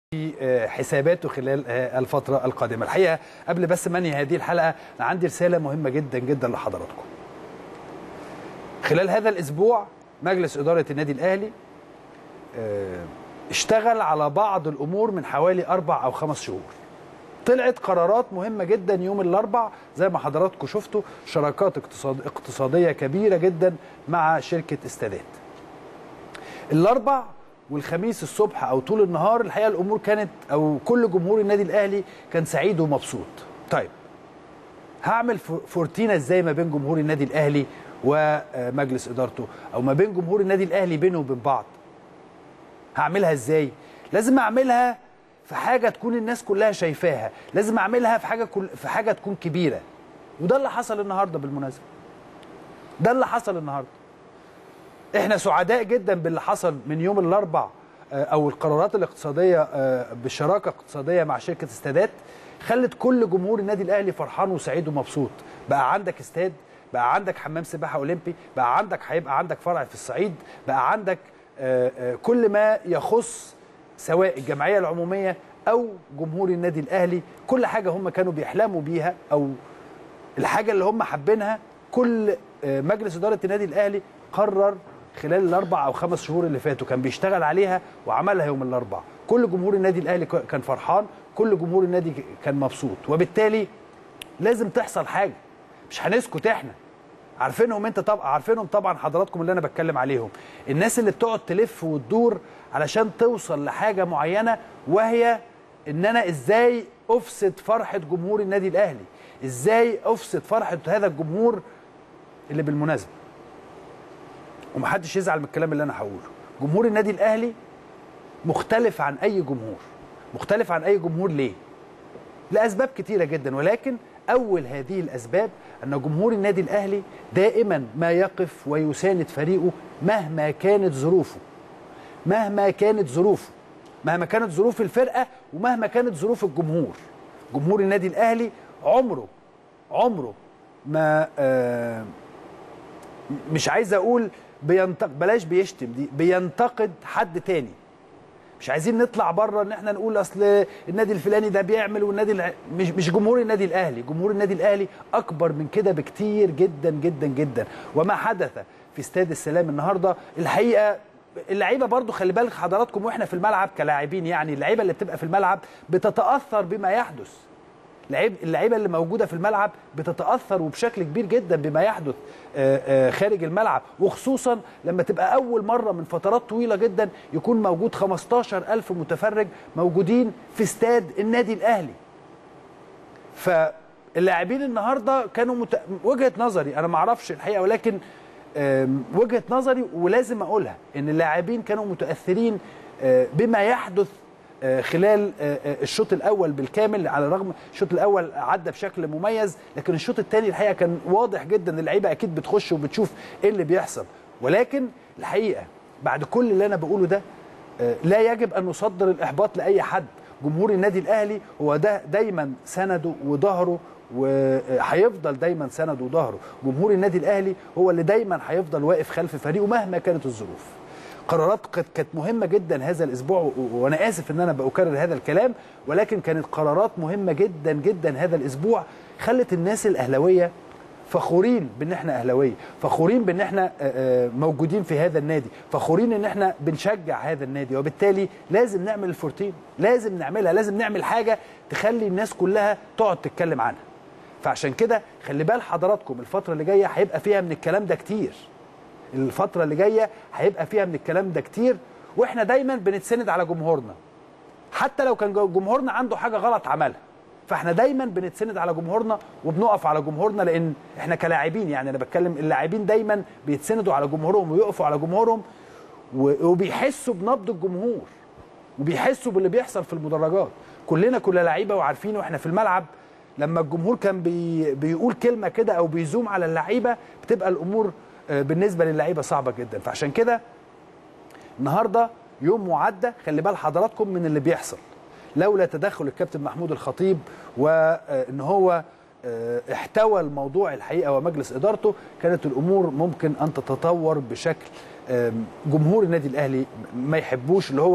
في حساباته خلال الفترة القادمة الحقيقة قبل بس مني هذه الحلقة أنا عندي رسالة مهمة جدا جدا لحضراتكم خلال هذا الأسبوع مجلس إدارة النادي الأهلي اشتغل على بعض الأمور من حوالي أربع أو خمس شهور طلعت قرارات مهمة جدا يوم الأربع زي ما حضراتكم شفتوا شراكات اقتصاد اقتصادية كبيرة جدا مع شركة استادات الأربع والخميس الصبح او طول النهار الحقيقه الامور كانت او كل جمهور النادي الاهلي كان سعيد ومبسوط طيب هعمل فورتينا ازاي ما بين جمهور النادي الاهلي ومجلس ادارته او ما بين جمهور النادي الاهلي بينه وبين بعض هعملها ازاي لازم اعملها في حاجه تكون الناس كلها شايفاها لازم اعملها في حاجه كل في حاجه تكون كبيره وده اللي حصل النهارده بالمناسبه ده اللي حصل النهارده احنا سعداء جدا باللي حصل من يوم الاربع او القرارات الاقتصاديه بالشراكه اقتصاديه مع شركه استادات خلت كل جمهور النادي الاهلي فرحان وسعيد ومبسوط بقى عندك استاد بقى عندك حمام سباحه اولمبي بقى عندك هيبقى عندك فرع في الصعيد بقى عندك كل ما يخص سواء الجمعيه العموميه او جمهور النادي الاهلي كل حاجه هم كانوا بيحلموا بيها او الحاجه اللي هم حابينها كل مجلس اداره النادي الاهلي قرر خلال الاربع او خمس شهور اللي فاتوا كان بيشتغل عليها وعملها يوم الاربع كل جمهور النادي الاهلي كان فرحان كل جمهور النادي كان مبسوط وبالتالي لازم تحصل حاجه مش هنسكت احنا عارفينهم انت طبعا عارفينهم طبعا حضراتكم اللي انا بتكلم عليهم الناس اللي بتقعد تلف وتدور علشان توصل لحاجه معينه وهي ان انا ازاي افسد فرحه جمهور النادي الاهلي ازاي افسد فرحه هذا الجمهور اللي بالمناسبه ومحدش يزعل من الكلام اللي انا هقوله جمهور النادي الاهلي مختلف عن اي جمهور مختلف عن اي جمهور ليه لاسباب كتيره جدا ولكن اول هذه الاسباب ان جمهور النادي الاهلي دائما ما يقف ويساند فريقه مهما كانت ظروفه مهما كانت ظروفه مهما كانت ظروف الفرقه ومهما كانت ظروف الجمهور جمهور النادي الاهلي عمره عمره ما آه مش عايز اقول بينتقد بلاش بيشتم دي بينتقد حد تاني مش عايزين نطلع بره ان احنا نقول اصل النادي الفلاني ده بيعمل والنادي الع... مش مش جمهور النادي الاهلي جمهور النادي الاهلي اكبر من كده بكتير جدا جدا جدا وما حدث في استاد السلام النهارده الحقيقه اللعيبه برضو خلي بالك حضراتكم واحنا في الملعب كلاعبين يعني اللعيبه اللي بتبقى في الملعب بتتاثر بما يحدث لعيب اللعيبه اللي موجوده في الملعب بتتاثر وبشكل كبير جدا بما يحدث خارج الملعب وخصوصا لما تبقى اول مره من فترات طويله جدا يكون موجود 15000 متفرج موجودين في استاد النادي الاهلي فاللاعبين النهارده كانوا مت... وجهه نظري انا ما اعرفش الحقيقه ولكن وجهه نظري ولازم اقولها ان اللاعبين كانوا متاثرين بما يحدث خلال الشوط الاول بالكامل على الرغم الشوط الاول عدى بشكل مميز لكن الشوط الثاني الحقيقه كان واضح جدا اللعيبه اكيد بتخش وبتشوف ايه اللي بيحصل ولكن الحقيقه بعد كل اللي انا بقوله ده لا يجب ان نصدر الاحباط لاي حد جمهور النادي الاهلي هو ده دايما سنده وظهره وهيفضل دايما سنده وظهره جمهور النادي الاهلي هو اللي دايما هيفضل واقف خلف فريقه مهما كانت الظروف قرارات كانت مهمه جدا هذا الاسبوع وانا اسف ان انا بكرر هذا الكلام ولكن كانت قرارات مهمه جدا جدا هذا الاسبوع خلت الناس الاهلاويه فخورين بان احنا اهلاويه فخورين بان احنا موجودين في هذا النادي فخورين ان احنا بنشجع هذا النادي وبالتالي لازم نعمل الفورتين لازم نعملها لازم نعمل حاجه تخلي الناس كلها تقعد تتكلم عنها فعشان كده خلي بال حضراتكم الفتره اللي جايه هيبقى فيها من الكلام ده كتير الفتره اللي جايه هيبقى فيها من الكلام ده كتير واحنا دايما بنتسند على جمهورنا حتى لو كان جمهورنا عنده حاجه غلط عملها فاحنا دايما بنتسند على جمهورنا وبنقف على جمهورنا لان احنا كلاعبين يعني انا بتكلم اللاعبين دايما بيتسندوا على جمهورهم ويقفوا على جمهورهم وبيحسوا بنبض الجمهور وبيحسوا باللي بيحصل في المدرجات كلنا كنا لعيبه وعارفين واحنا في الملعب لما الجمهور كان بي بيقول كلمه كده او بيزوم على اللعيبه بتبقى الامور بالنسبه للعيبه صعبه جدا فعشان كده النهارده يوم معدى خلي بال حضراتكم من اللي بيحصل لولا تدخل الكابتن محمود الخطيب وان هو احتوى الموضوع الحقيقه ومجلس ادارته كانت الامور ممكن ان تتطور بشكل جمهور النادي الاهلي ما يحبوش اللي هو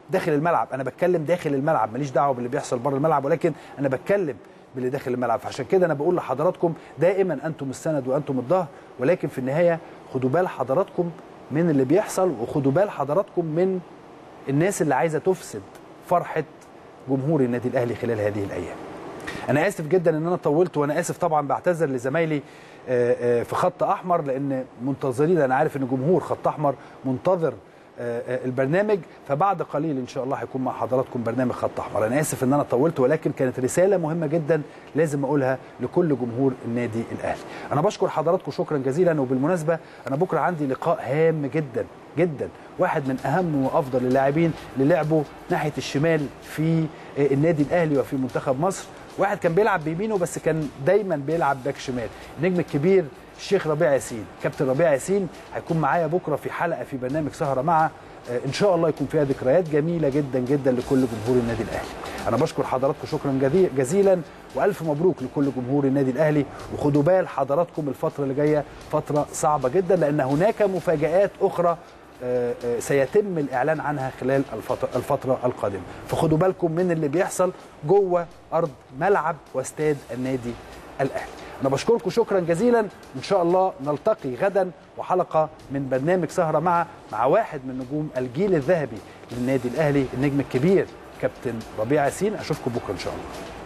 داخل الملعب انا بتكلم داخل الملعب ماليش دعوه باللي بيحصل بره الملعب ولكن انا بتكلم باللي داخل الملعب فعشان كده انا بقول لحضراتكم دائما انتم السند وانتم الظهر ولكن في النهايه خدوا بال حضراتكم من اللي بيحصل وخدوا بال حضراتكم من الناس اللي عايزه تفسد فرحه جمهور النادي الاهلي خلال هذه الايام انا اسف جدا ان انا طولت وانا اسف طبعا بعتذر لزمايلي آه، آه، في خط احمر لان منتظرين انا عارف ان جمهور خط احمر منتظر آه، آه، البرنامج فبعد قليل ان شاء الله هيكون مع حضراتكم برنامج خط احمر انا اسف ان انا طولت ولكن كانت رساله مهمه جدا لازم اقولها لكل جمهور النادي الاهلي انا بشكر حضراتكم شكرا جزيلا وبالمناسبه انا بكره عندي لقاء هام جدا جدا واحد من اهم وافضل اللاعبين اللي لعبوا ناحيه الشمال في آه، النادي الاهلي وفي منتخب مصر واحد كان بيلعب بيمينه بس كان دايما بيلعب باك شمال النجم الكبير الشيخ ربيع ياسين كابتن ربيع ياسين هيكون معايا بكره في حلقه في برنامج سهره مع آه، ان شاء الله يكون فيها ذكريات جميله جدا جدا لكل جمهور النادي الاهلي انا بشكر حضراتكم شكرا جدي- جزيلا والف مبروك لكل جمهور النادي الاهلي وخدوا بال حضراتكم الفتره اللي جايه فتره صعبه جدا لان هناك مفاجات اخرى آه، آه، سيتم الاعلان عنها خلال الفتره الفتره القادمه فخدوا بالكم من اللي بيحصل جوه ارض ملعب واستاد النادي الاهلي انا بشكركم شكرا جزيلا ان شاء الله نلتقي غدا وحلقه من برنامج سهره مع مع واحد من نجوم الجيل الذهبي للنادي الاهلي النجم الكبير كابتن ربيع ياسين اشوفكم بكره ان شاء الله